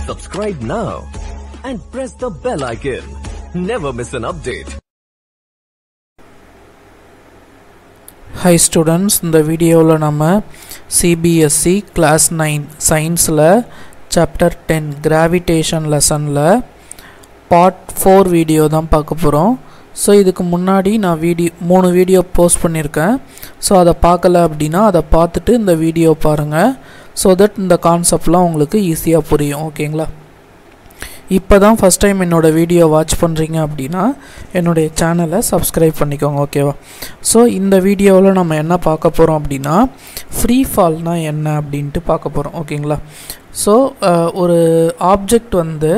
Subscribe now and press the bell icon. Never miss an update. Hi students இந்த வீடியோவில் நம்ம CBSE class nine சயின்ஸில் chapter ten gravitation லெசனில் part four video தான் பார்க்க போகிறோம் ஸோ இதுக்கு முன்னாடி நான் வீடியோ மூணு வீடியோ போஸ்ட் பண்ணியிருக்கேன் ஸோ அதை பார்க்கல அப்படின்னா அதை பார்த்துட்டு இந்த வீடியோ பாருங்கள் ஸோ தட் இந்த கான்செப்ட்லாம் உங்களுக்கு ஈஸியாக புரியும் ஓகேங்களா இப்போ தான் ஃபஸ்ட் டைம் என்னோடய வீடியோ வாட்ச் பண்ணுறீங்க அப்படின்னா என்னுடைய சேனலை சப்ஸ்கிரைப் பண்ணிக்கோங்க ஓகேவா ஸோ இந்த வீடியோவில் நம்ம என்ன பார்க்க போகிறோம் அப்படின்னா ஃப்ரீ ஃபால்னா என்ன அப்படின்ட்டு பார்க்க போகிறோம் ஓகேங்களா ஸோ ஒரு ஆப்ஜெக்ட் வந்து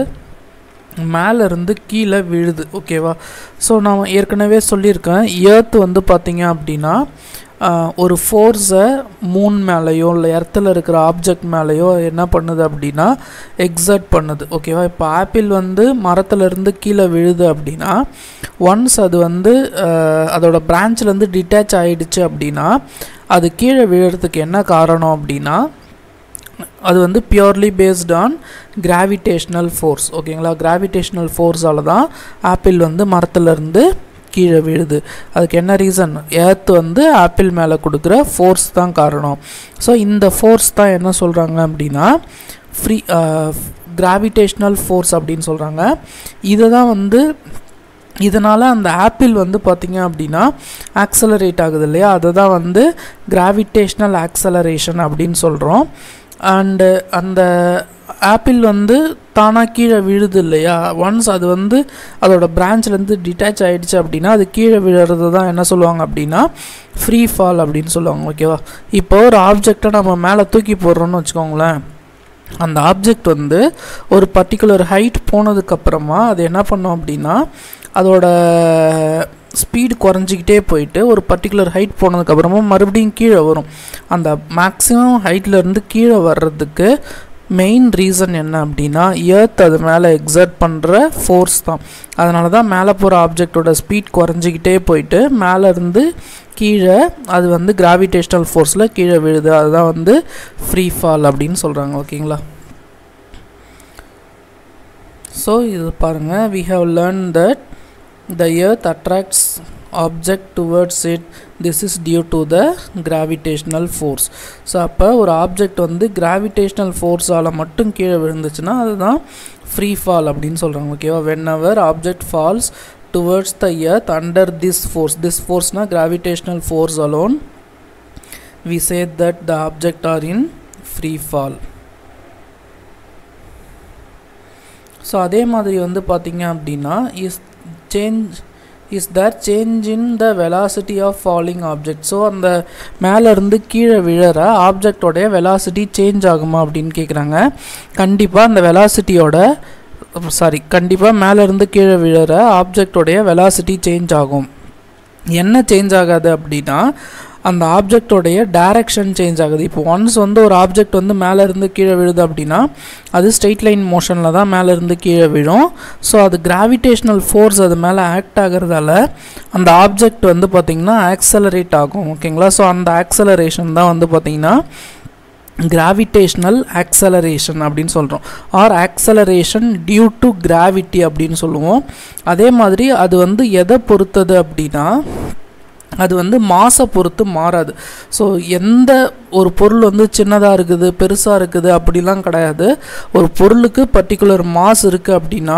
மேலேருந்து கீழே விழுது ஓகேவா ஸோ நான் ஏற்கனவே சொல்லியிருக்கேன் ஏர்த் வந்து பார்த்திங்க அப்படின்னா ஒரு ஃபோர்ஸை மூன் மேலேயோ இல்லை எர்த்தில் இருக்கிற ஆப்ஜெக்ட் மேலேயோ என்ன பண்ணுது அப்படின்னா எக்ஸர்ட் பண்ணுது ஓகேவா இப்போ ஆப்பிள் வந்து மரத்துலேருந்து கீழே விழுது அப்படின்னா ஒன்ஸ் அது வந்து அதோட பிரான்ச்லேருந்து டிட்டாச் ஆகிடுச்சு அப்படின்னா அது கீழே விழுறதுக்கு என்ன காரணம் அப்படின்னா அது வந்து purely based on gravitational force ஓகேங்களா கிராவிடேஷ்னல் ஃபோர்ஸால் தான் ஆப்பிள் வந்து மரத்துலேருந்து கீழே விழுது அதுக்கு என்ன ரீசன் ஏர்த் வந்து ஆப்பிள் மேலே கொடுக்குற ஃபோர்ஸ் தான் காரணம் ஸோ இந்த ஃபோர்ஸ் தான் என்ன சொல்கிறாங்க அப்படின்னா ஃப்ரீ கிராவிடேஷ்னல் ஃபோர்ஸ் அப்படின்னு சொல்கிறாங்க இதை தான் வந்து இதனால் அந்த ஆப்பிள் வந்து பார்த்திங்க அப்படின்னா ஆக்சலரேட் ஆகுது இல்லையா அதை தான் வந்து கிராவிடேஷ்னல் ஆக்சலரேஷன் அப்படின்னு சொல்கிறோம் அண்டு அந்த ஆப்பிள் வந்து தானாக கீழே விழுது இல்லையா ஒன்ஸ் அது வந்து அதோட பிரான்ச்லேருந்து டிட்டாச் ஆகிடுச்சு அப்படின்னா அது கீழே விழுறது தான் என்ன சொல்லுவாங்க அப்படின்னா ஃப்ரீ ஃபால் அப்படின்னு சொல்லுவாங்க ஓகேவா இப்போ ஒரு ஆப்ஜெக்டை நம்ம மேலே தூக்கி போடுறோன்னு வச்சுக்கோங்களேன் அந்த ஆப்ஜெக்ட் வந்து ஒரு பர்டிகுலர் ஹைட் போனதுக்கப்புறமா அது என்ன பண்ணோம் அப்படின்னா அதோட ஸ்பீடு குறைஞ்சிக்கிட்டே போயிட்டு ஒரு பர்டிகுலர் ஹைட் போனதுக்கப்புறமா மறுபடியும் கீழே வரும் அந்த மேக்ஸிமம் ஹைட்லேருந்து கீழே வர்றதுக்கு மெயின் ரீசன் என்ன அப்படின்னா ஏர்த் அது மேலே எக்ஸர்ட் பண்ணுற ஃபோர்ஸ் தான் அதனால தான் மேலே போகிற ஆப்ஜெக்டோட ஸ்பீட் குறைஞ்சிக்கிட்டே போயிட்டு மேலேருந்து கீழே அது வந்து கிராவிடேஷ்னல் ஃபோர்ஸில் கீழே விழுது அதுதான் வந்து ஃப்ரீ ஃபால் அப்படின்னு சொல்கிறாங்க ஓகேங்களா ஸோ இது பாருங்கள் we have learn that the earth attracts object towards it this is due to the gravitational force so அப்போ ஒரு ஆப்ஜெக்ட் வந்து கிராவிடேஷ்னல் ஃபோர்ஸால் மட்டும் கீழே விழுந்துச்சுன்னா அதுதான் ஃப்ரீ ஃபால் அப்படின்னு சொல்கிறாங்க ஓகேவா whenever object falls towards the earth under this force this ஃபோர்ஸ்னால் gravitational force alone we say that the object are in free fall so அதே மாதிரி வந்து பார்த்திங்க அப்படின்னா is change is there change in the velocity of falling object so அந்த மேலேருந்து கீழே விழற ஆப்ஜெக்டோடைய velocity change ஆகுமா அப்படின்னு கேட்குறாங்க கண்டிப்பாக அந்த வெலாசிட்டியோட சாரி கண்டிப்பாக மேலேருந்து கீழே விழற ஆப்ஜெக்டோடைய வெலாசிட்டி சேஞ்ச் ஆகும் என்ன சேஞ்ச் ஆகாது அப்படின்னா அந்த ஆப்ஜெக்டோடைய டைரக்ஷன் சேஞ்ச் ஆகுது இப்போ ஒன்ஸ் வந்து ஒரு ஆப்ஜெக்ட் வந்து மேலேருந்து கீழே விழுது அப்படின்னா அது ஸ்ட்ரெயிட் லைன் மோஷனில் தான் மேலேருந்து கீழே விழும் ஸோ அது கிராவிடேஷ்னல் ஃபோர்ஸ் அது மேலே ஆக்ட் ஆகிறதால அந்த ஆப்ஜெக்ட் வந்து பார்த்திங்கன்னா ஆக்சலரேட் ஆகும் ஓகேங்களா ஸோ அந்த ஆக்சலரேஷன் தான் வந்து பார்த்திங்கன்னா கிராவிடேஷ்னல் ஆக்சலரேஷன் அப்படின்னு சொல்கிறோம் or acceleration due to gravity அப்படின்னு சொல்லுவோம் அதே மாதிரி அது வந்து எதை பொறுத்தது அப்படின்னா அது வந்து மாசை பொறுத்து மாறாது ஸோ எந்த ஒரு பொருள் வந்து சின்னதாக இருக்குது பெருசாக இருக்குது அப்படிலாம் கிடையாது ஒரு பொருளுக்கு பர்டிகுலர் மாஸ் இருக்குது அப்படின்னா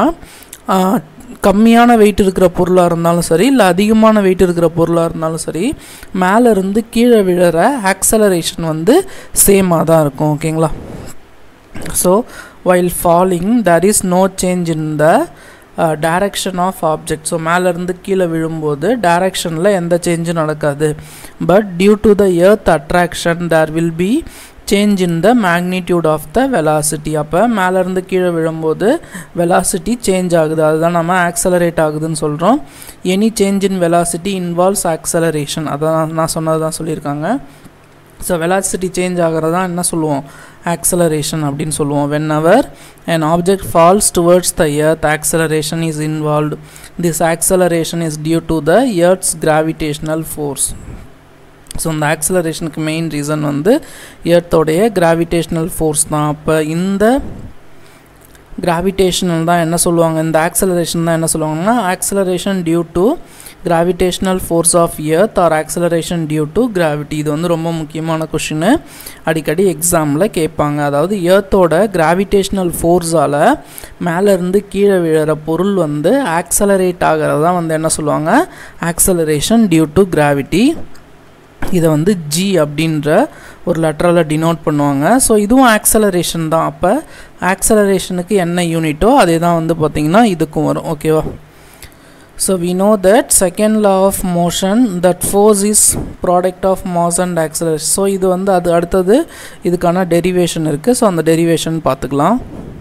கம்மியான வெயிட் இருக்கிற பொருளாக இருந்தாலும் சரி இல்லை அதிகமான வெயிட் இருக்கிற பொருளாக இருந்தாலும் சரி மேலேருந்து கீழே விழுற ஆக்சலரேஷன் வந்து சேமாக தான் இருக்கும் ஓகேங்களா so while falling there is no change in the direction of object so மேலேருந்து கீழே விழும்போது டைரக்ஷனில் எந்த சேஞ்சும் நடக்காது but due to the earth attraction there will be change in the magnitude of the velocity அப்போ மேலேருந்து கீழே விழும்போது வெலாசிட்டி சேஞ்ச் ஆகுது அதுதான் நம்ம ஆக்சலரேட் ஆகுதுன்னு சொல்கிறோம் any change in velocity involves acceleration அதான் நான் சொன்னது தான் சொல்லியிருக்காங்க ஸோ வெலாசிட்டி சேஞ்ச் ஆகிறதா என்ன சொல்லுவோம் ஆக்சலரேஷன் அப்படின்னு சொல்லுவோம் whenever an object falls towards the earth acceleration is involved this acceleration is due to the earth's gravitational force so இந்த ஆக்சலரேஷனுக்கு மெயின் ரீசன் வந்து எர்த்தோடைய கிராவிடேஷ்னல் ஃபோர்ஸ் தான் அப்போ இந்த கிராவிடேஷனல் தான் என்ன சொல்லுவாங்க இந்த ஆக்சலரேஷன் தான் என்ன சொல்லுவாங்கன்னா acceleration due to gravitational force of earth or acceleration due to gravity இது வந்து ரொம்ப முக்கியமான கொஷின் அடிக்கடி எக்ஸாமில் கேட்பாங்க அதாவது எர்த்தோட கிராவிடேஷனல் ஃபோர்ஸால் மேலேருந்து கீழே விழுற பொருள் வந்து ஆக்சலரேட் ஆகிறது தான் வந்து என்ன சொல்லுவாங்க ஆக்சலரேஷன் டியூ டு கிராவிட்டி இதை வந்து ஜி அப்படின்ற ஒரு லெட்டரால் டினோட் பண்ணுவாங்க ஸோ இதுவும் ஆக்சலரேஷன் தான் அப்போ ஆக்சலரேஷனுக்கு என்ன யூனிட்டோ அதே தான் வந்து பார்த்திங்கன்னா இதுக்கும் வரும் ஓகேவா so we know that second law of motion that force is product of mass and acceleration so இது வந்து அது அடுத்தது இதுக்கான டெரிவேஷன் இருக்குது ஸோ அந்த டெரிவேஷன் பார்த்துக்கலாம்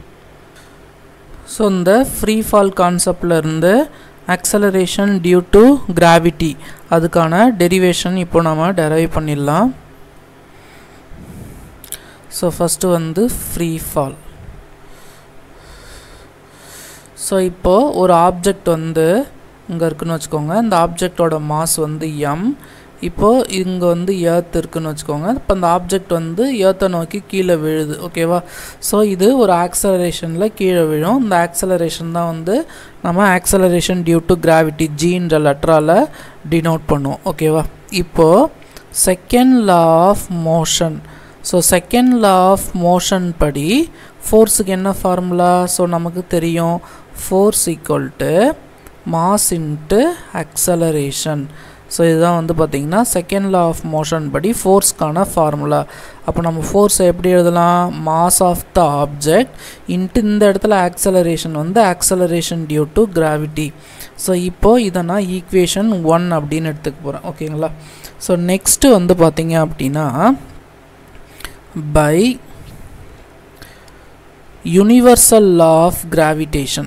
ஸோ இந்த ஃப்ரீ ஃபால் கான்செப்டில் இருந்து ஆக்சலரேஷன் டியூ டு கிராவிட்டி அதுக்கான டெரிவேஷன் இப்போ நம்ம டெரைவ் பண்ணிடலாம் ஸோ ஃபஸ்ட்டு வந்து ஃப்ரீ ஃபால் ஸோ இப்போது ஒரு ஆப்ஜெக்ட் வந்து இங்கே இருக்குன்னு வச்சுக்கோங்க இந்த ஆப்ஜெக்டோட மாஸ் வந்து எம் இப்போது இங்கே வந்து ஏர்த் இருக்குன்னு வச்சுக்கோங்க இப்போ அந்த ஆப்ஜெக்ட் வந்து ஏர்த்தை நோக்கி கீழே விழுது ஓகேவா ஸோ இது ஒரு ஆக்சலரேஷனில் கீழே விழும் இந்த ஆக்சலரேஷன் தான் வந்து நம்ம ஆக்சலரேஷன் டியூ டு கிராவிட்டி ஜின்ற லெட்டரால் டினோட் பண்ணுவோம் ஓகேவா இப்போது second law of motion so second law of motion படி ஃபோர்ஸுக்கு என்ன ஃபார்முலா ஸோ நமக்கு தெரியும் force equal to mass into acceleration so இதுதான் வந்து பார்த்திங்கன்னா செகண்ட் லா ஆஃப் மோஷன் படி ஃபோர்ஸ்க்கான ஃபார்முலா அப்போ நம்ம ஃபோர்ஸை எப்படி எழுதலாம் mass of the object into இந்த இடத்துல ஆக்சலரேஷன் வந்து acceleration due to gravity so இப்போது இதை நான் ஈக்குவேஷன் ஒன் அப்படின்னு எடுத்துக்க போகிறேன் ஓகேங்களா ஸோ நெக்ஸ்ட்டு வந்து பார்த்திங்க அப்படின்னா by universal law of gravitation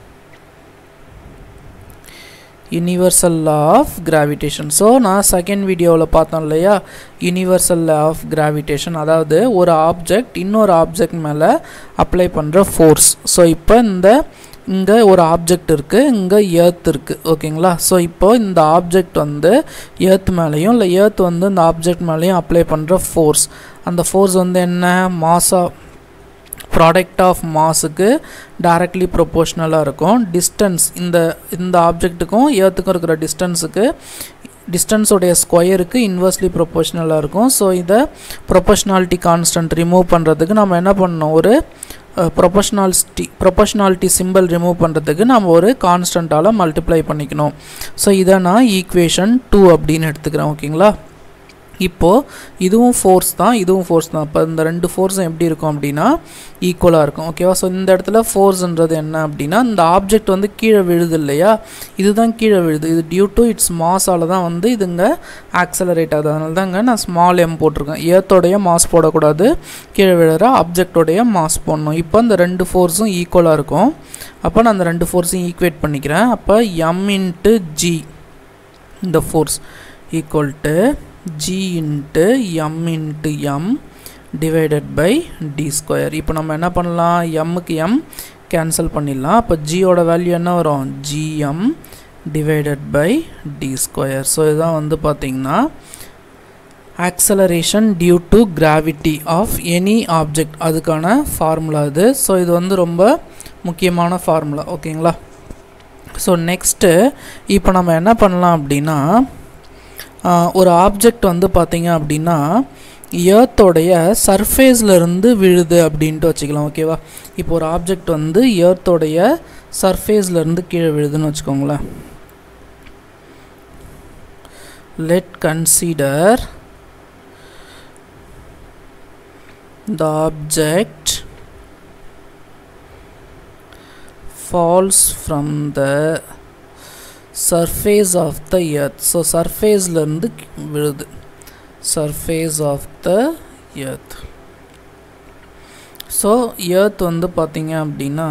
universal law of gravitation so நான் செகண்ட் வீடியோவில் பார்த்தோம் இல்லையா யூனிவர்சல் லா ஆஃப் கிராவிடேஷன் அதாவது ஒரு ஆப்ஜெக்ட் இன்னொரு ஆப்ஜெக்ட் மேலே அப்ளை பண்ணுற ஃபோர்ஸ் ஸோ இப்போ இந்த இங்கே ஒரு ஆப்ஜெக்ட் இருக்குது இங்கே ஏர்த் இருக்குது ஓகேங்களா ஸோ இப்போ இந்த ஆப்ஜெக்ட் வந்து ஏர்த் மேலேயும் இல்லை ஏர்த் வந்து இந்த ஆப்ஜெக்ட் மேலேயும் அப்ளை பண்ணுற ஃபோர்ஸ் அந்த ஃபோர்ஸ் வந்து என்ன மாஸா ப்ராடக்ட் ஆஃப் மாஸுக்கு டைரக்ட்லி ப்ரொப்போஷ்னலாக இருக்கும் டிஸ்டன்ஸ் இந்த இந்த ஆப்ஜெக்ட்டுக்கும் ஏர்த்துக்கும் இருக்கிற டிஸ்டன்ஸுக்கு டிஸ்டன்ஸோடைய ஸ்கொயருக்கு இன்வெர்ஸ்லி ப்ரொப்போஷ்னலாக இருக்கும் ஸோ இதை ப்ரொபோஷ்னாலிட்டி கான்ஸ்டன்ட் ரிமூவ் பண்ணுறதுக்கு நம்ம என்ன பண்ணணும் ஒரு ப்ரொபோஷ்னாலிட்டி ப்ரொபோஷ்னாலிட்டி சிம்பிள் ரிமூவ் பண்ணுறதுக்கு நம்ம ஒரு கான்ஸ்டண்ட்டால் மல்டிப்ளை பண்ணிக்கணும் ஸோ இதை நான் ஈக்குவேஷன் டூ அப்படின்னு எடுத்துக்கிறேன் ஓகேங்களா இப்போது இதுவும் ஃபோர்ஸ் தான் இதுவும் ஃபோர்ஸ் தான் இப்போ இந்த ரெண்டு ஃபோர்ஸும் எப்படி இருக்கும் அப்படின்னா ஈக்குவலாக இருக்கும் ஓகேவா ஸோ இந்த இடத்துல ஃபோர்ஸ்ன்றது என்ன அப்படின்னா இந்த ஆப்ஜெக்ட் வந்து கீழே விழுது இல்லையா இதுதான் கீழே விழுது இது டியூ டு இட்ஸ் மாஸால் தான் வந்து இதுங்க ஆக்சலரேட் ஆகுது அதனால தாங்க நான் ஸ்மால் எம் போட்டிருக்கேன் ஏர்த்தோடைய மாஸ் போடக்கூடாது கீழே விழுற ஆப்ஜெக்டோடைய மாஸ் போடணும் இப்போ இந்த ரெண்டு ஃபோர்ஸும் ஈக்குவலாக இருக்கும் அப்போ நான் அந்த ரெண்டு ஃபோர்ஸையும் ஈக்குவேட் பண்ணிக்கிறேன் அப்போ எம் இன்ட்டு ஜி இந்த force equal to g into M into M divided by D square இப்போ நம்ம என்ன பண்ணலாம் எம்முக்கு எம் கேன்சல் பண்ணிடலாம் அப்போ ஜியோட வேல்யூ என்ன வரும் GM divided by D square so இதுதான் வந்து பார்த்திங்கன்னா acceleration due to gravity of any object அதுக்கான ஃபார்முலா இது ஸோ இது வந்து ரொம்ப முக்கியமான ஃபார்முலா ஓகேங்களா ஸோ நெக்ஸ்ட்டு இப்போ நம்ம என்ன பண்ணலாம் அப்படின்னா ஒரு ஆப்ஜெக்ட் வந்து பார்த்திங்க அப்படின்னா ஏர்த்தோடைய சர்ஃபேஸ்லேருந்து விழுது அப்படின்ட்டு வச்சுக்கலாம் ஓகேவா இப்போ ஒரு ஆப்ஜெக்ட் வந்து ஏர்த்தோடைய சர்ஃபேஸ்லேருந்து கீழே விழுதுன்னு வச்சுக்கோங்களேன் let consider the object falls from the surface of the earth so சர்ஃபேஸ்லேருந்து விழுது surface of the earth so earth வந்து பார்த்திங்க அப்படின்னா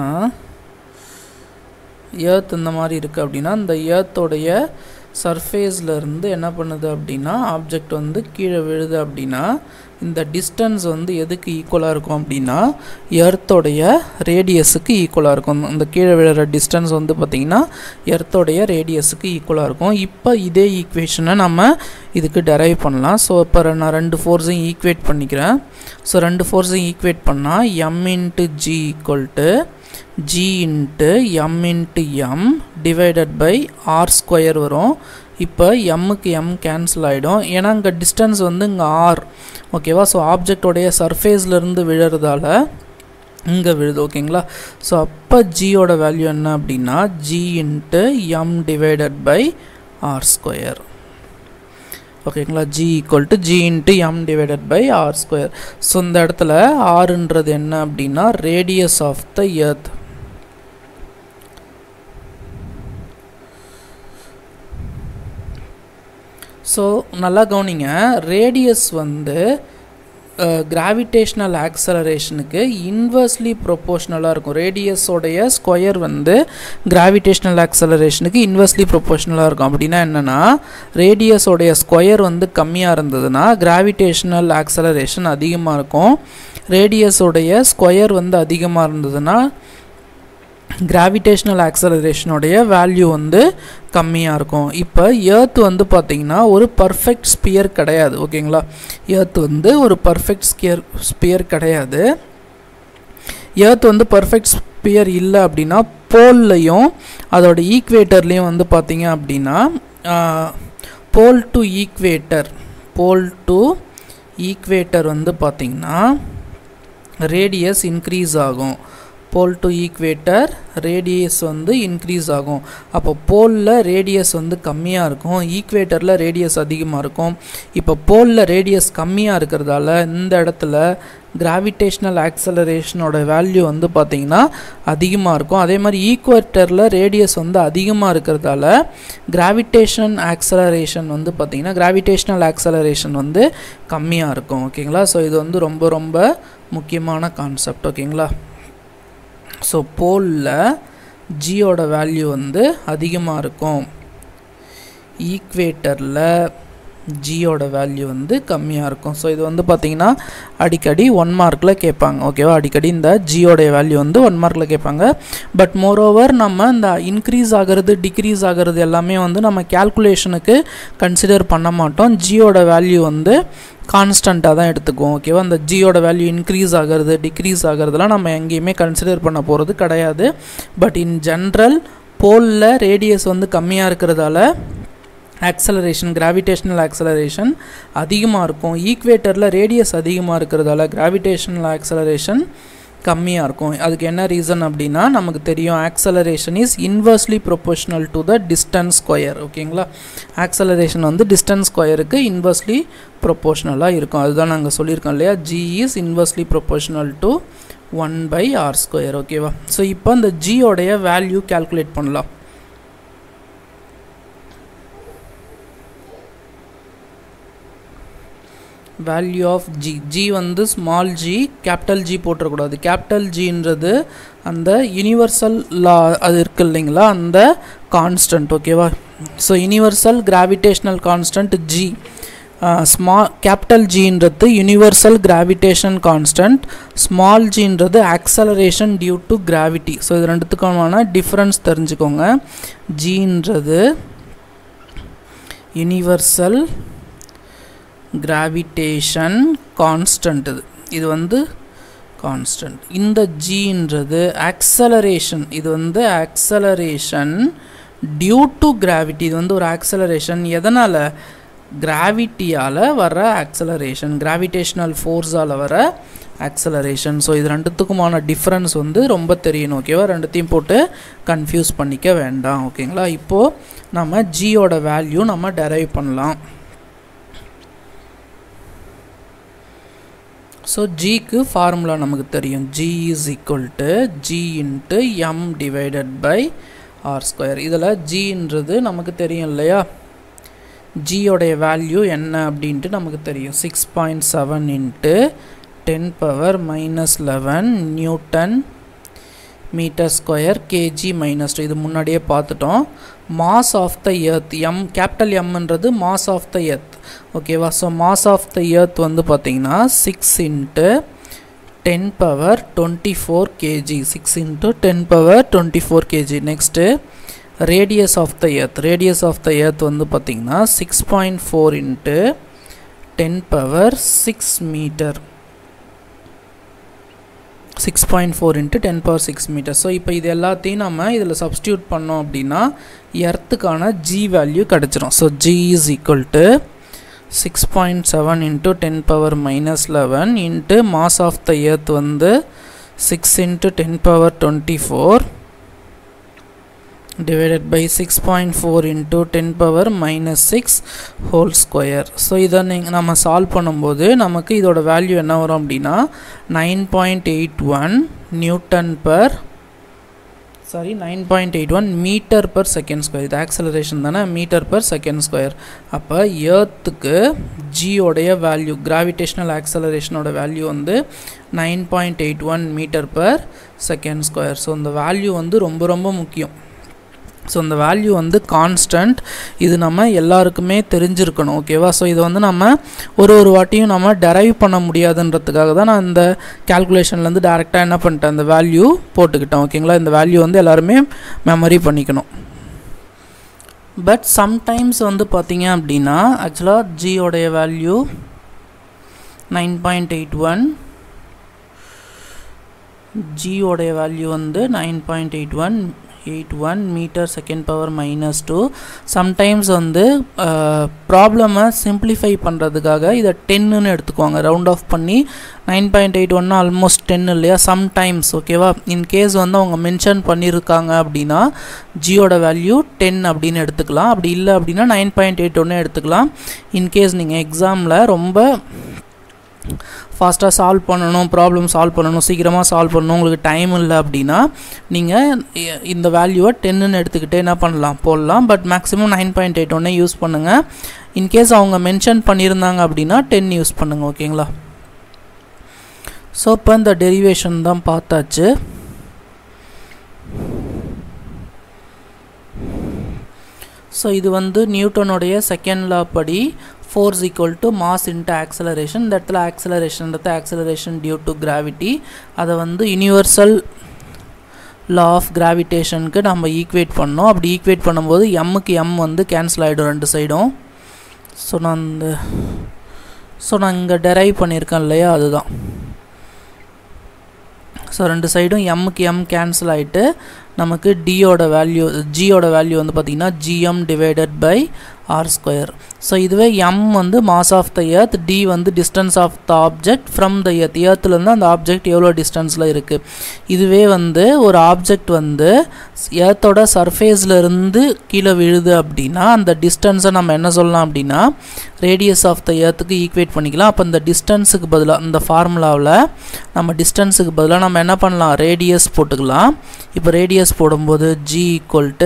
எர்த் இந்த மாதிரி இருக்குது அப்படின்னா இந்த எர்த்தோடைய சர்ஃபேஸ்லேருந்து என்ன பண்ணுது அப்படின்னா ஆப்ஜெக்ட் வந்து கீழே விழுது அப்படின்னா இந்த டிஸ்டன்ஸ் வந்து எதுக்கு ஈக்குவலாக இருக்கும் அப்படின்னா எர்த்தோடைய ரேடியஸுக்கு ஈக்குவலாக இருக்கும் இந்த கீழே விழுற டிஸ்டன்ஸ் வந்து பார்த்திங்கன்னா எர்த்தோடைய ரேடியஸுக்கு ஈக்குவலாக இருக்கும் இப்போ இதே ஈக்குவேஷனை நம்ம இதுக்கு டெரைவ் பண்ணலாம் ஸோ இப்போ நான் ரெண்டு ஃபோர்ஸையும் ஈக்குவேட் பண்ணிக்கிறேன் ஸோ ரெண்டு ஃபோர்ஸையும் ஈக்குவேட் பண்ணால் M into G equal to G into M into M divided by R square வரும் இப்போ எம்முக்கு எம் கேன்சல் ஆகிடும் ஏன்னா இங்கே டிஸ்டன்ஸ் வந்து இங்கே ஆர் ஓகேவா ஸோ ஆப்ஜெக்டோடைய சர்ஃபேஸ்லேருந்து விழுறதால இங்கே விழுது ஓகேங்களா ஸோ அப்போ ஜியோட வேல்யூ என்ன அப்படின்னா G into M divided by R square ஓகேங்களா G equal to G into M divided by R square so இந்த இடத்துல ஆறுன்றது என்ன அப்படின்னா radius of the earth so நல்லா கவனிங்க ரேடியஸ் வந்து கிராவிடேஷ்னல் ஆக்சலரேஷனுக்கு இன்வர்ஸ்லி ப்ரொப்போஷ்னலாக இருக்கும் ரேடியஸோடைய ஸ்கொயர் வந்து கிராவிடேஷ்னல் ஆக்சலரேஷனுக்கு இன்வர்ஸ்லி ப்ரொப்போஷ்னலாக இருக்கும் அப்படின்னா என்னென்னா ரேடியஸோடைய ஸ்கொயர் வந்து கம்மியாக இருந்ததுன்னா கிராவிடேஷ்னல் ஆக்சலரேஷன் அதிகமாக இருக்கும் ரேடியஸோடைய ஸ்கொயர் வந்து அதிகமாக இருந்ததுன்னா கிராவிடேஷ்னல் ஆக்சலரேஷனுடைய வேல்யூ வந்து கம்மியாக இருக்கும் இப்போ ஏர்த் வந்து பார்த்திங்கன்னா ஒரு பர்ஃபெக்ட் ஸ்பியர் கிடையாது ஓகேங்களா ஏர்த் வந்து ஒரு பர்ஃபெக்ட் ஸ்கியர் ஸ்பியர் கிடையாது ஏர்த் வந்து பர்ஃபெக்ட் ஸ்பியர் இல்லை அப்படின்னா போல்லையும் அதோட ஈக்குவேட்டர்லேயும் வந்து பார்த்திங்க அப்படின்னா pole to equator pole to equator வந்து பார்த்திங்கன்னா ரேடியஸ் இன்க்ரீஸ் ஆகும் போல் டு ஈக்குவேட்டர் ரேடியஸ் வந்து இன்க்ரீஸ் ஆகும் அப்போ போலில் ரேடியஸ் வந்து கம்மியாக இருக்கும் ஈக்குவேட்டரில் ரேடியஸ் அதிகமாக இருக்கும் இப்போ போலில் ரேடியஸ் கம்மியாக இருக்கிறதால இந்த இடத்துல கிராவிடேஷ்னல் ஆக்சலரேஷனோட வேல்யூ வந்து பார்த்திங்கன்னா அதிகமாக இருக்கும் அதே மாதிரி ஈக்குவேட்டரில் ரேடியஸ் வந்து அதிகமாக இருக்கிறதால கிராவிடேஷன் ஆக்சலரேஷன் வந்து பார்த்திங்கன்னா கிராவிடேஷ்னல் ஆக்சலரேஷன் வந்து கம்மியாக இருக்கும் ஓகேங்களா ஸோ இது வந்து ரொம்ப ரொம்ப முக்கியமான கான்செப்ட் ஓகேங்களா ஸோ போலில் ஜியோட வேல்யூ வந்து அதிகமாக இருக்கும் ஈக்குவேட்டரில் ஜியோட வேல்யூ வந்து கம்மியாக இருக்கும் ஸோ இது வந்து பார்த்திங்கன்னா அடிக்கடி ஒன் மார்க்கில் கேட்பாங்க ஓகேவா அடிக்கடி இந்த ஜியோடைய வேல்யூ வந்து ஒன் மார்க்கில் கேட்பாங்க பட் மோரோவர் நம்ம இந்த இன்க்ரீஸ் ஆகிறது டிக்ரீஸ் ஆகிறது எல்லாமே வந்து நம்ம கேல்குலேஷனுக்கு கன்சிடர் பண்ண மாட்டோம் ஜியோட வேல்யூ வந்து கான்ஸ்டண்ட்டாக தான் எடுத்துக்குவோம் ஓகேவா அந்த ஜியோட வேல்யூ இன்க்ரீஸ் ஆகிறது டிக்ரீஸ் ஆகிறதுலாம் நம்ம எங்கேயுமே கன்சிடர் பண்ண போகிறது கிடையாது பட் இன் ஜென்ரல் போலில் ரேடியஸ் வந்து கம்மியாக இருக்கிறதால ஆக்சலரேஷன் கிராவிடேஷ்னல் ஆக்சலரேஷன் அதிகமாக இருக்கும் ஈக்குவேட்டரில் ரேடியஸ் அதிகமாக இருக்கிறதால கிராவிடேஷனல் ஆக்சலரேஷன் கம்மியாக இருக்கும் அதுக்கு என்ன ரீசன் அப்படின்னா நமக்கு தெரியும் acceleration is inversely proportional to the distance square ஓகேங்களா ஆக்சலரேஷன் வந்து டிஸ்டன்ஸ் ஸ்கொயருக்கு இன்வர்ஸ்லி ப்ரொபோஷனலாக இருக்கும் அதுதான் நாங்கள் சொல்லியிருக்கோம் இல்லையா G is inversely proportional to one by R square ஓகேவா ஸோ இப்போ இந்த ஜியோடைய வேல்யூ கேல்குலேட் பண்ணலாம் வேல்யூ ஆஃப் ஜி ஜி வந்து ஸ்மால் ஜி கேபிட்டல் ஜி போட்டுறக்கூடாது கேபிட்டல் ஜின்றது அந்த யூனிவர்சல் லா அது இருக்கு இல்லைங்களா அந்த கான்ஸ்டன்ட் ஓகேவா so universal gravitational constant G small capital ஜின்றது universal gravitation constant small ஜின்றது acceleration due to gravity so இது ரெண்டுத்துக்குமான டிஃப்ரென்ஸ் தெரிஞ்சுக்கோங்க ஜின்றது யூனிவர்சல் கிராவிடேஷன் கான்ஸ்டன்ட் இது இது வந்து கான்ஸ்டன்ட் இந்த ஜின்றது ஆக்சலரேஷன் இது வந்து ஆக்சலரேஷன் டியூ டு கிராவிட்டி இது வந்து ஒரு ஆக்சலரேஷன் எதனால் கிராவிட்டியால் வர ஆக்சலரேஷன் கிராவிடேஷ்னல் ஃபோர்ஸால் வர ஆக்சலரேஷன் ஸோ இது ரெண்டுத்துக்குமான டிஃப்ரென்ஸ் வந்து ரொம்ப தெரியணும் ஓகேவா ரெண்டுத்தையும் போட்டு கன்ஃபியூஸ் பண்ணிக்க வேண்டாம் ஓகேங்களா இப்போது நம்ம ஜியோட வேல்யூ நம்ம டெரைவ் பண்ணலாம் ஸோ ஜிக்கு ஃபார்முலா நமக்கு தெரியும் G is equal to G into M divided by R square இதில் ஜின்றது நமக்கு தெரியும் இல்லையா ஜியோடைய வேல்யூ என்ன அப்படின்ட்டு நமக்கு தெரியும் six point seven into ten power minus eleven newton metre square kg minus two இது முன்னாடியே பார்த்துட்டோம் mass of the earth M capital எம்ன்றது மாஸ் ஆஃப் த எர்த் ஓகேவா so mass of the earth வந்து பார்த்தீங்கன்னா six into ten power twenty four kg six into ten power twenty four kg next radius of the earth radius of the earth வந்து பார்த்திங்கன்னா six point four into ten power six metre six point four into ten power six metre so இப்போ இது எல்லாத்தையும் நம்ம இதில் substitute பண்ணோம் அப்படின்னா எர்த்துக்கான ஜி வேல்யூ கிடச்சிரும் so G is equal to six point seven into ten power minus eleven into mass of the earth வந்து six into ten power twenty four divided by 6.4 into 10 power minus 6 whole square so இதை நீங்கள் நம்ம solve பண்ணும்போது நமக்கு இதோட value என்ன வரும் அப்படின்னா nine point eight one newton per sorry nine point eight one metre per second square இது ஆக்சலரேஷன் தானே மீட்டர் பர் செகண்ட் ஸ்கொயர் அப்போ ஏர்த்துக்கு ஜியோடைய வேல்யூ கிராவிடேஷனல் ஆக்சலரேஷனோட வேல்யூ வந்து nine point eight one metre per second square so இந்த value வந்து ரொம்ப ரொம்ப முக்கியம் ஸோ இந்த வேல்யூ வந்து கான்ஸ்டன்ட் இது நம்ம எல்லாருக்குமே தெரிஞ்சிருக்கணும் ஓகேவா ஸோ இதை வந்து நம்ம ஒரு ஒரு வாட்டியும் நம்ம டெரைவ் பண்ண முடியாதுன்றதுக்காக தான் நான் இந்த கேல்குலேஷன்லேருந்து டேரெக்டாக என்ன பண்ணிட்டேன் அந்த வேல்யூ போட்டுக்கிட்டேன் ஓகேங்களா இந்த வேல்யூ வந்து எல்லாருமே மெமரி பண்ணிக்கணும் பட் சம்டைம்ஸ் வந்து பார்த்தீங்க அப்படின்னா ஆக்சுவலாக ஜியோடைய value nine point eight one ஜியோடைய வேல்யூ வந்து nine point eight one eight one metre second power minus two sometimes வந்து ப்ராப்ளமை சிம்பிளிஃபை பண்ணுறதுக்காக இதை டென்னுன்னு எடுத்துக்குவாங்க ரவுண்ட் ஆஃப் பண்ணி நைன் பாயிண்ட் எயிட் ஒன்னா ஆல்மோஸ்ட் டென் இல்லையா சம்டைம்ஸ் ஓகேவா இன்கேஸ் வந்து அவங்க மென்ஷன் பண்ணியிருக்காங்க அப்படின்னா ஜியோட வேல்யூ டென் அப்படின்னு எடுத்துக்கலாம் அப்படி இல்லை அப்படின்னா நைன் பாயிண்ட் எயிட் ஒன்று எடுத்துக்கலாம் இன்கேஸ் நீங்கள் எக்ஸாமில் ரொம்ப ஃபாஸ்ட்டாக சால்வ் பண்ணணும் ப்ராப்ளம் சால்வ் பண்ணணும் சீக்கிரமாக சால்வ் பண்ணணும் உங்களுக்கு டைம் இல்லை அப்படின்னா நீங்கள் இந்த வேல்யூவை டென்னுன்னு எடுத்துக்கிட்டு என்ன பண்ணலாம் போடலாம் but maximum nine point eight ஒன்னே யூஸ் பண்ணுங்கள் இன்கேஸ் அவங்க மென்ஷன் பண்ணியிருந்தாங்க அப்படின்னா டென் யூஸ் பண்ணுங்கள் ஓகேங்களா ஸோ இப்போ இந்த டெரிவேஷன் தான் பார்த்தாச்சு ஸோ இது வந்து நியூட்டனுடைய செகண்ட் லா படி force equal to mass into acceleration இந்த இடத்துல ஆக்சலரேஷன்றது ஆக்சலரேஷன் டியூ டு கிராவிட்டி அதை வந்து யூனிவர்சல் லா ஆஃப் கிராவிடேஷனுக்கு நம்ம ஈக்குவேட் பண்ணோம் அப்படி ஈக்குவேட் பண்ணும்போது எம்முக்கு எம் வந்து கேன்சல் ஆகிடும் ரெண்டு சைடும் ஸோ நான் இந்த ஸோ நான் இங்கே டெரைவ் பண்ணியிருக்கேன் இல்லையா அதுதான் ஸோ ரெண்டு சைடும் எம்முக்கு எம் கேன்சல் ஆகிட்டு நமக்கு டியோட வேல்யூ ஜியோட வேல்யூ வந்து பார்த்திங்கன்னா GM divided by R square so இதுவே எம் வந்து mass of the earth D வந்து distance of the object from the earth எர்த்துலேருந்து அந்த ஆப்ஜெக்ட் எவ்வளோ டிஸ்டன்ஸில் இருக்குது இதுவே வந்து ஒரு ஆப்ஜெக்ட் வந்து எர்த்தோட சர்ஃபேஸ்லேருந்து கீழே விழுது அப்படின்னா அந்த டிஸ்டன்ஸை நம்ம என்ன சொல்லலாம் அப்படின்னா ரேடியஸ் ஆஃப் த எர்த்துக்கு ஈக்குவேட் பண்ணிக்கலாம் அப்போ இந்த டிஸ்டன்ஸுக்கு பதிலாக இந்த ஃபார்முலாவில் நம்ம டிஸ்டன்ஸுக்கு பதிலாக நம்ம என்ன பண்ணலாம் ரேடியஸ் போட்டுக்கலாம் இப்போ ரேடியஸ் போடும்போது G equal to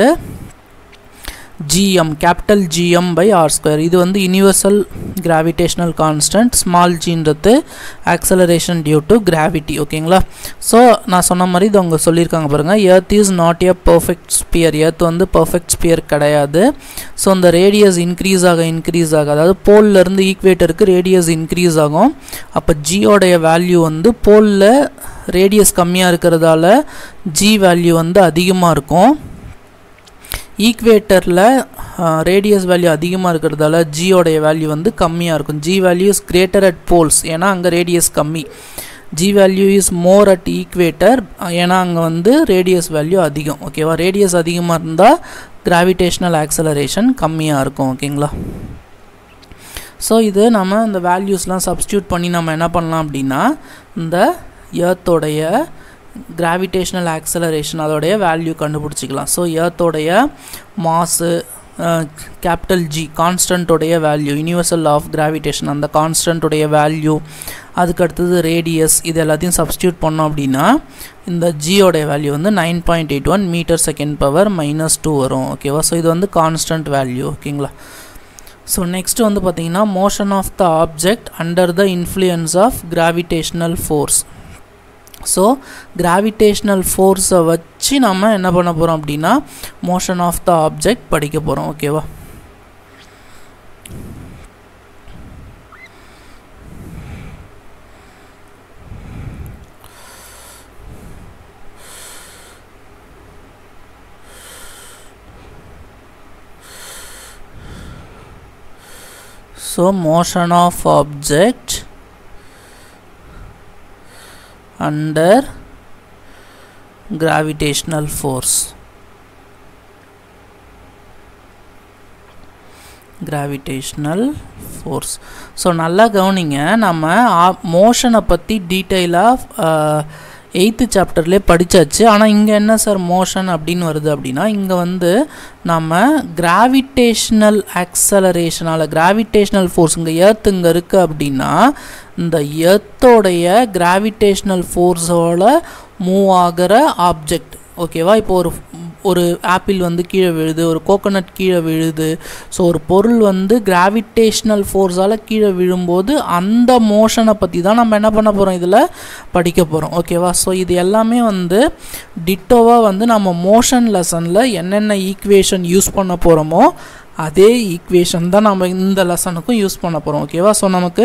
GM capital GM by R square இது வந்து யூனிவர்சல் கிராவிடேஷனல் கான்ஸ்டன்ட் ஸ்மால் ஜின்றது ஆக்சலரேஷன் டியூ டு கிராவிட்டி ஓகேங்களா ஸோ நான் சொன்ன மாதிரி இது அவங்க சொல்லியிருக்காங்க பாருங்கள் earth is not a perfect sphere earth வந்து பர்ஃபெக்ட் ஸ்பியர் கிடையாது ஸோ அந்த ரேடியஸ் இன்க்ரீஸ் ஆக இன்க்ரீஸ் ஆக அதாவது போல்லேருந்து ஈக்குவேட்டருக்கு ரேடியஸ் இன்க்ரீஸ் ஆகும் அப்போ ஜியோடைய வேல்யூ வந்து போலில் ரேடியஸ் கம்மியாக இருக்கிறதால ஜி வேல்யூ வந்து அதிகமாக இருக்கும் ஈக்குவேட்டரில் ரேடியஸ் வேல்யூ அதிகமாக இருக்கிறதால ஜியோடைய வேல்யூ வந்து கம்மியாக இருக்கும் G value is greater at poles ஏன்னா அங்கே ரேடியஸ் கம்மி G value is more at equator ஏன்னா அங்கே வந்து ரேடியஸ் வேல்யூ அதிகம் ஓகேவா ரேடியஸ் அதிகமாக இருந்தால் கிராவிடேஷ்னல் ஆக்சலரேஷன் கம்மியாக இருக்கும் ஓகேங்களா ஸோ இது நம்ம இந்த வேல்யூஸ்லாம் சப்ஸ்டியூட் பண்ணி நம்ம என்ன பண்ணலாம் அப்படின்னா இந்த எர்த்தோடைய கிராவிடேஷ்னல் ஆக்சலரேஷன் அதோடைய வேல்யூ கண்டுபிடிச்சிக்கலாம் ஸோ எர்த்தோடைய மாஸு கேபிட்டல் ஜி கான்ஸ்டன்ட்டோடைய வேல்யூ யூனிவர்சல் ஆஃப் கிராவிடேஷன் அந்த கான்ஸ்டன்ட்டோடைய வேல்யூ அதுக்கு அடுத்தது ரேடியஸ் இது எல்லாத்தையும் சப்ஸ்டியூட் பண்ணோம் அப்படின்னா இந்த ஜியோடைய வேல்யூ வந்து nine point eight one metre second power minus two வரும் ஓகேவா ஸோ இது வந்து கான்ஸ்டன்ட் வேல்யூ ஓகேங்களா ஸோ நெக்ஸ்ட் வந்து பார்த்தீங்கன்னா motion of the object under the influence of gravitational force so gravitational ஃபோர்ஸை வச்சு நம்ம என்ன பண்ண போகிறோம் அப்படின்னா மோஷன் ஆஃப் த ஆப்ஜெக்ட் படிக்க போகிறோம் ஓகேவா so motion of object under gravitational force gravitational force so நல்லா கவனிங்க நம்ம மோஷனை பற்றி டீட்டெயிலாக எயித்து சாப்டர்லேயே படித்தாச்சு ஆனால் இங்கே என்ன சார் மோஷன் அப்படின்னு வருது அப்படின்னா இங்கே வந்து நம்ம கிராவிடேஷ்னல் ஆக்சலரேஷனால் கிராவிடேஷ்னல் ஃபோர்ஸ் இங்கே எர்த் இங்கே இருக்குது அப்படின்னா இந்த எர்த்தோடைய கிராவிடேஷ்னல் ஃபோர்ஸோட மூவ் ஆகிற ஆப்ஜெக்ட் ஓகேவா இப்போ ஒரு ஒரு ஆப்பிள் வந்து கீழே விழுது ஒரு கோகோனட் கீழே விழுது ஸோ ஒரு பொருள் வந்து கிராவிடேஷ்னல் ஃபோர்ஸால் கீழே விழும்போது அந்த மோஷனை பற்றி தான் நம்ம என்ன பண்ண போகிறோம் இதில் படிக்க போகிறோம் ஓகேவா ஸோ இது எல்லாமே வந்து டிட்டோவாக வந்து நம்ம மோஷன் லெசனில் என்னென்ன ஈக்குவேஷன் யூஸ் பண்ண போகிறோமோ அதே ஈக்குவேஷன் தான் நம்ம இந்த லெசனுக்கும் யூஸ் பண்ண போகிறோம் ஓகேவா ஸோ நமக்கு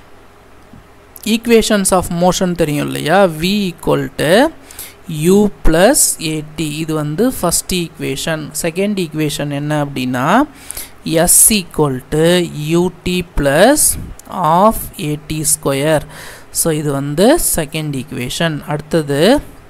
ஈக்குவேஷன்ஸ் ஆஃப் மோஷன் தெரியும் இல்லையா V equal to u plus AT இது வந்து ஃபஸ்ட் ஈக்குவேஷன் செகண்ட் ஈக்குவேஷன் என்ன அப்படின்னா S equal to UT plus half AT square so இது வந்து செகண்ட் ஈக்குவேஷன் அடுத்தது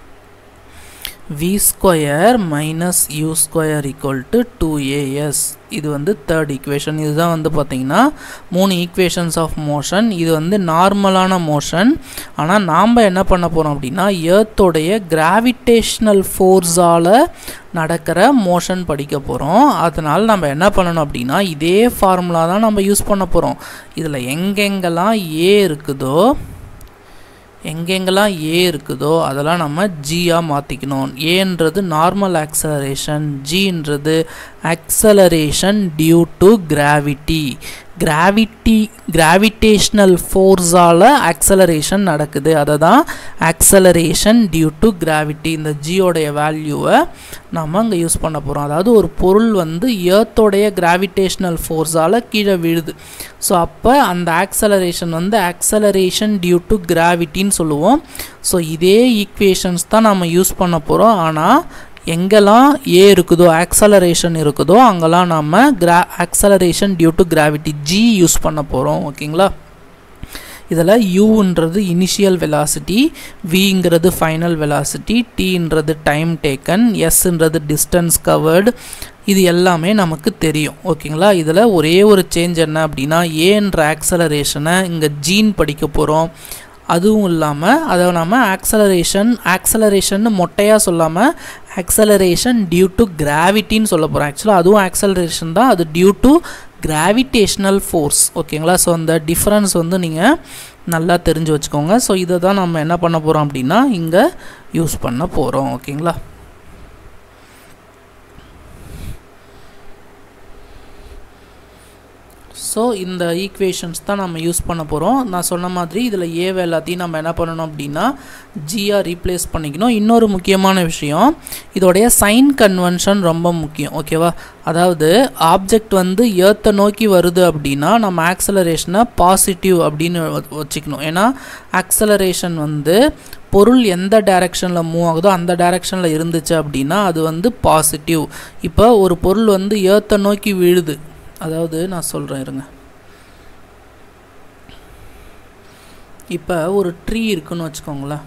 V square minus U square equal to two AS இது வந்து தேர்ட் ஈக்குவேஷன் இதுதான் வந்து பார்த்திங்கன்னா மூணு ஈக்குவேஷன்ஸ் ஆஃப் மோஷன் இது வந்து நார்மலான மோஷன் ஆனால் நாம் என்ன பண்ண போகிறோம் அப்படின்னா ஏர்த்தோடைய கிராவிடேஷ்னல் ஃபோர்ஸால் நடக்கிற மோஷன் படிக்க போகிறோம் அதனால் நம்ம என்ன பண்ணணும் அப்படின்னா இதே ஃபார்முலா தான் நம்ம யூஸ் பண்ண போகிறோம் இதில் எங்கெங்கெல்லாம் ஏ இருக்குதோ எங்கெங்கெல்லாம் ஏ இருக்குதோ அதெல்லாம் நம்ம ஜியாக மாற்றிக்கணும் ஏன்றது நார்மல் ஆக்சலரேஷன் ஜின்றது acceleration due to gravity gravity gravitational ஃபோர்ஸால் ஆக்சலரேஷன் நடக்குது அதை தான் ஆக்சலரேஷன் டியூ டு கிராவிட்டி இந்த ஜியோடைய வேல்யூவை நம்ம அங்கே யூஸ் பண்ண போகிறோம் அதாவது ஒரு பொருள் வந்து ஏர்த்தோடைய கிராவிடேஷ்னல் ஃபோர்ஸால் கீழே விழுது ஸோ அப்போ அந்த ஆக்சலரேஷன் வந்து ஆக்சலரேஷன் டியூ டு கிராவிட்டின்னு சொல்லுவோம் ஸோ இதே ஈக்குவேஷன்ஸ் தான் நம்ம யூஸ் பண்ண போகிறோம் ஆனால் எங்கெல்லாம் ஏ இருக்குதோ ஆக்சலரேஷன் இருக்குதோ அங்கெல்லாம் நம்ம கிரா acceleration due to gravity G use பண்ண போகிறோம் ஓகேங்களா இதில் யூன்றது இனிஷியல் வெலாசிட்டி விங்கிறது ஃபைனல் வெலாசிட்டி டீன்றது டைம் டேக்கன் எஸ்ன்றது டிஸ்டன்ஸ் கவர்டு இது எல்லாமே நமக்கு தெரியும் ஓகேங்களா இதில் ஒரே ஒரு சேஞ்ச் என்ன அப்படின்னா ஏன்ற ஆக்சலரேஷனை இங்கே ஜீன் படிக்க போகிறோம் அதுவும் இல்லாமல் அதை நம்ம ஆக்சலரேஷன் ஆக்சலரேஷன் மொட்டையாக சொல்லாமல் ஆக்சலரேஷன் டியூ டு கிராவிட்டின்னு சொல்ல போகிறோம் ஆக்சுவலாக அதுவும் ஆக்சலரேஷன் தான் அது டியூ டு கிராவிடேஷ்னல் ஃபோர்ஸ் ஓகேங்களா ஸோ அந்த டிஃப்ரென்ஸ் வந்து நீங்கள் நல்லா தெரிஞ்சு வச்சுக்கோங்க ஸோ இதை தான் நம்ம என்ன பண்ண போகிறோம் அப்படின்னா இங்கே யூஸ் பண்ண போகிறோம் ஓகேங்களா ஸோ இந்த ஈக்குவேஷன்ஸ் தான் நம்ம யூஸ் பண்ண போகிறோம் நான் சொன்ன மாதிரி இதில் ஏவ எல்லாத்தையும் நம்ம என்ன பண்ணணும் அப்படின்னா ஜியாக ரீப்ளேஸ் பண்ணிக்கணும் இன்னொரு முக்கியமான விஷயம் இதோடைய சைன் கன்வென்ஷன் ரொம்ப முக்கியம் ஓகேவா அதாவது ஆப்ஜெக்ட் வந்து ஏர்த்தை நோக்கி வருது அப்படின்னா நம்ம ஆக்சலரேஷனை பாசிட்டிவ் அப்படின்னு வச்சுக்கணும் ஏன்னா ஆக்சலரேஷன் வந்து பொருள் எந்த டைரக்ஷனில் மூவ் ஆகுதோ அந்த டைரக்ஷனில் இருந்துச்சு அப்படின்னா அது வந்து பாசிட்டிவ் இப்போ ஒரு பொருள் வந்து ஏர்த்தை நோக்கி விழுது அதாவது நான் சொல்கிறேன் இருங்க இப்போ ஒரு ட்ரீ இருக்குன்னு வச்சுக்கோங்களேன்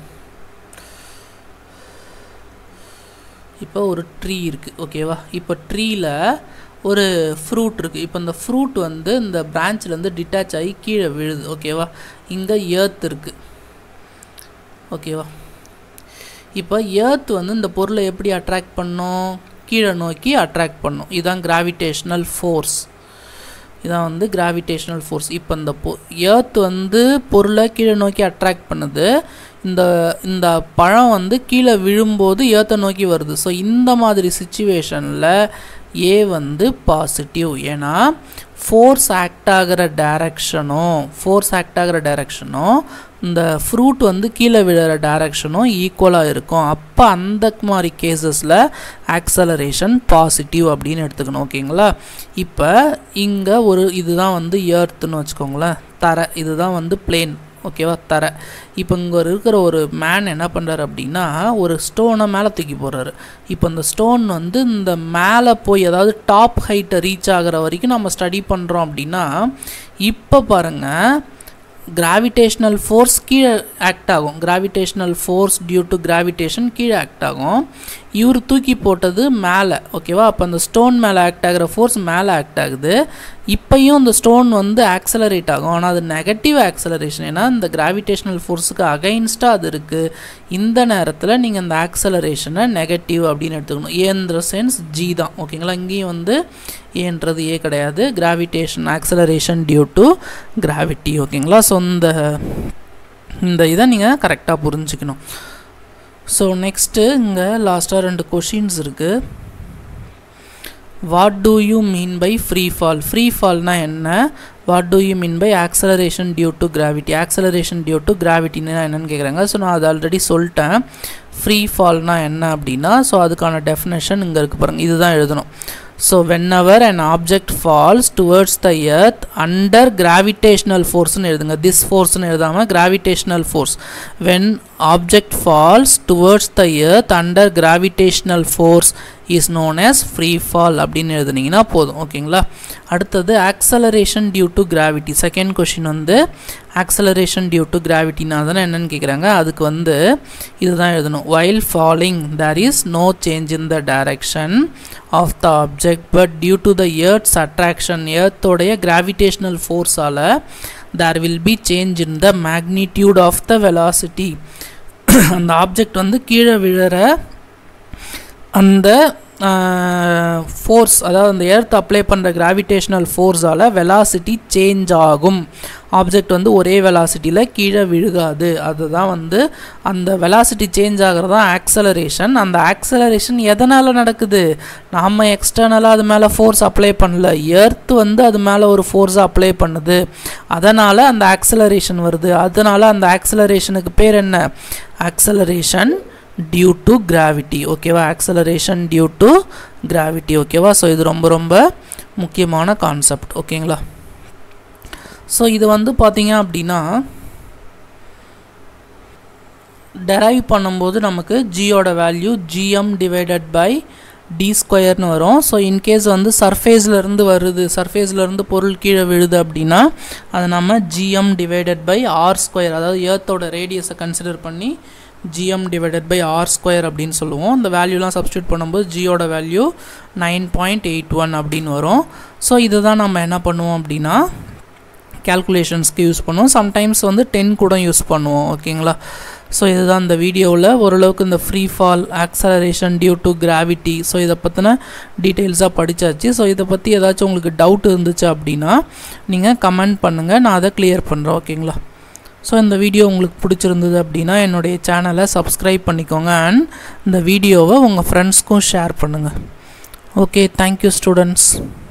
இப்போ ஒரு ட்ரீ இருக்குது ஓகேவா இப்போ ட்ரீயில் ஒரு ஃப்ரூட் இருக்குது இப்போ இந்த ஃப்ரூட் வந்து இந்த பிரான்ச்லேருந்து டிட்டாச் ஆகி கீழே விழுது ஓகேவா இங்கே ஏர்த் இருக்குது ஓகேவா இப்போ ஏர்த் வந்து இந்த பொருளை எப்படி அட்ராக்ட் பண்ணும் கீழே நோக்கி அட்ராக்ட் பண்ணும் இதுதான் கிராவிடேஷ்னல் ஃபோர்ஸ் இதான் வந்து கிராவிடேஷ்னல் ஃபோர்ஸ் இப்போ இந்த பொ ஏர்த் வந்து பொருளை கீழே நோக்கி அட்ராக்ட் பண்ணுது இந்த இந்த பழம் வந்து கீழே விழும்போது ஏர்த்தை நோக்கி வருது ஸோ இந்த மாதிரி சுச்சுவேஷனில் ஏ வந்து பாசிட்டிவ் ஏன்னா ஃபோர்ஸ் ஆக்ட் ஆகிற டைரக்ஷனும் ஃபோர்ஸ் ஆக்ட் ஆகிற டைரக்ஷனும் இந்த ஃப்ரூட் வந்து கீழே விழுற டைரக்ஷனும் ஈக்குவலாக இருக்கும் அப்போ அந்த மாதிரி கேசஸில் ஆக்சலரேஷன் பாசிட்டிவ் அப்படின்னு எடுத்துக்கணும் ஓகேங்களா இப்போ இங்கே ஒரு இதுதான் வந்து ஏர்த்துன்னு வச்சுக்கோங்களேன் தர இதுதான் வந்து பிளேன் ஓகேவா தர இப்போ இங்கே இருக்கிற ஒரு மேன் என்ன பண்ணுறாரு அப்படின்னா ஒரு ஸ்டோனை மேலே தூக்கி போடுறாரு இப்போ இந்த ஸ்டோன் வந்து இந்த மேலே போய் அதாவது டாப் ஹைட்டை ரீச் ஆகிற வரைக்கும் நம்ம ஸ்டடி பண்ணுறோம் அப்படின்னா இப்போ பாருங்கள் கிராவிடேஷ்னல் ஃபோர்ஸ் கீழே ஆக்ட் ஆகும் gravitational force due to gravitation கீழே ஆக்ட் ஆகும் இவர் தூக்கி போட்டது மேலே ஓகேவா அப்போ அந்த ஸ்டோன் மேலே ஆக்ட் ஆகிற ஃபோர்ஸ் மேலே ஆக்ட் ஆகுது இப்பையும் இந்த ஸ்டோன் வந்து ஆக்சலரேட் ஆகும் ஆனால் அது நெகட்டிவ் ஆக்சலரேஷன் ஏன்னா இந்த கிராவிடேஷ்னல் ஃபோர்ஸுக்கு அகைன்ஸ்டாக அது இருக்குது இந்த நேரத்தில் நீங்கள் அந்த ஆக்சலரேஷனை நெகட்டிவ் அப்படின்னு எடுத்துக்கணும் ஏன்ற சென்ஸ் ஜி தான் ஓகேங்களா இங்கேயும் வந்து ஏன்றது ஏ கிடையாது gravitation acceleration due to gravity ஓகேங்களா ஸோ இந்த இந்த இதை நீங்கள் கரெக்டாக புரிஞ்சுக்கணும் ஸோ நெக்ஸ்ட்டு இங்கே லாஸ்ட்டாக ரெண்டு கொஷின்ஸ் இருக்குது what do you mean by free fall free ஃபால்னால் என்ன what do you mean by acceleration due to gravity acceleration due to கிராவிட்டின்னு என்னென்னு கேட்குறாங்க ஸோ நான் அது ஆல்ரெடி சொல்லிட்டேன் ஃப்ரீ ஃபால்னால் என்ன அப்படின்னா ஸோ அதுக்கான டெஃபினேஷன் இங்கே இருக்குது பாருங்கள் இதுதான் எழுதணும் so whenever an object falls towards the earth under gravitational forceன்னு எழுதுங்க this forceன்னு எழுதாமல் gravitational force when object falls towards the earth under gravitational force is known as free fall அப்படின்னு எழுதுனீங்கன்னா போதும் ஓகேங்களா அடுத்தது acceleration due to gravity second question வந்து acceleration due to gravityனா தானே என்னன்னு கேட்குறாங்க அதுக்கு வந்து இதுதான் எழுதணும் while falling there is no change in the direction of the object but due to the earth's attraction earthோடைய gravitational forceால there will be change in the magnitude of the velocity அந்த ஆப்ஜெக்ட் வந்து கீழே விழற அந்த ஃபோர்ஸ் அதாவது அந்த earth apply பண்ணுற கிராவிடேஷனல் ஃபோர்ஸால் வெலாசிட்டி சேஞ்ச் ஆகும் ஆப்ஜெக்ட் வந்து ஒரே வெலாசிட்டியில் கீழே விழுகாது அதுதான் வந்து அந்த வெலாசிட்டி சேஞ்ச் ஆகிறது தான் ஆக்சலரேஷன் அந்த ஆக்சலரேஷன் எதனால் நடக்குது நாம் எக்ஸ்டர்னலாக அது மேலே ஃபோர்ஸ் அப்ளை பண்ணல எர்த் வந்து அது மேலே ஒரு ஃபோர்ஸை அப்ளை பண்ணுது அதனால் அந்த ஆக்சலரேஷன் வருது அதனால் அந்த ஆக்சலரேஷனுக்கு பேர் என்ன ஆக்சலரேஷன் டியூ டு கிராவிட்டி ஓகேவா ஆக்சலரேஷன் டியூ டு கிராவிட்டி ஓகேவா ஸோ இது ரொம்ப ரொம்ப முக்கியமான கான்செப்ட் ஓகேங்களா ஸோ இது வந்து பார்த்தீங்க அப்படின்னா டெரைவ் பண்ணும்போது நமக்கு ஜியோட value GM divided by D ஸ்கொயர்னு வரும் ஸோ இன்கேஸ் வந்து சர்ஃபேஸ்லேருந்து வருது சர்ஃபேஸ்லேருந்து பொருள் கீழே விழுது அப்படின்னா அதை நம்ம GM divided by R square அதாவது ஏர்த்தோட ரேடியஸை கன்சிடர் பண்ணி GM divided by R square அப்படின்னு சொல்லுவோம் இந்த வேல்யூலாம் சப்ஸ்டியூட் பண்ணும்போது ஜியோட value nine point eight one அப்படின்னு வரும் ஸோ இதை தான் நம்ம என்ன பண்ணுவோம் அப்படின்னா கேல்குலேஷன்ஸ்க்கு யூஸ் பண்ணுவோம் சம்டைம்ஸ் வந்து டென் கூட யூஸ் பண்ணுவோம் ஓகேங்களா ஸோ இதுதான் இந்த வீடியோவில் ஓரளவுக்கு இந்த free fall acceleration due to gravity so இதை பற்றின டீட்டெயில்ஸாக படித்தாச்சு ஸோ இதை பற்றி ஏதாச்சும் உங்களுக்கு டவுட் இருந்துச்சு அப்படின்னா நீங்கள் கமெண்ட் பண்ணுங்கள் நான் அதை கிளியர் பண்ணுறேன் ஓகேங்களா ஸோ இந்த வீடியோ உங்களுக்கு பிடிச்சிருந்தது அப்படின்னா என்னுடைய சேனலை சப்ஸ்கிரைப் பண்ணிக்கோங்க அண்ட் இந்த வீடியோவை உங்கள் ஃப்ரெண்ட்ஸ்க்கும் ஷேர் பண்ணுங்கள் ஓகே தேங்க்யூ ஸ்டூடெண்ட்ஸ்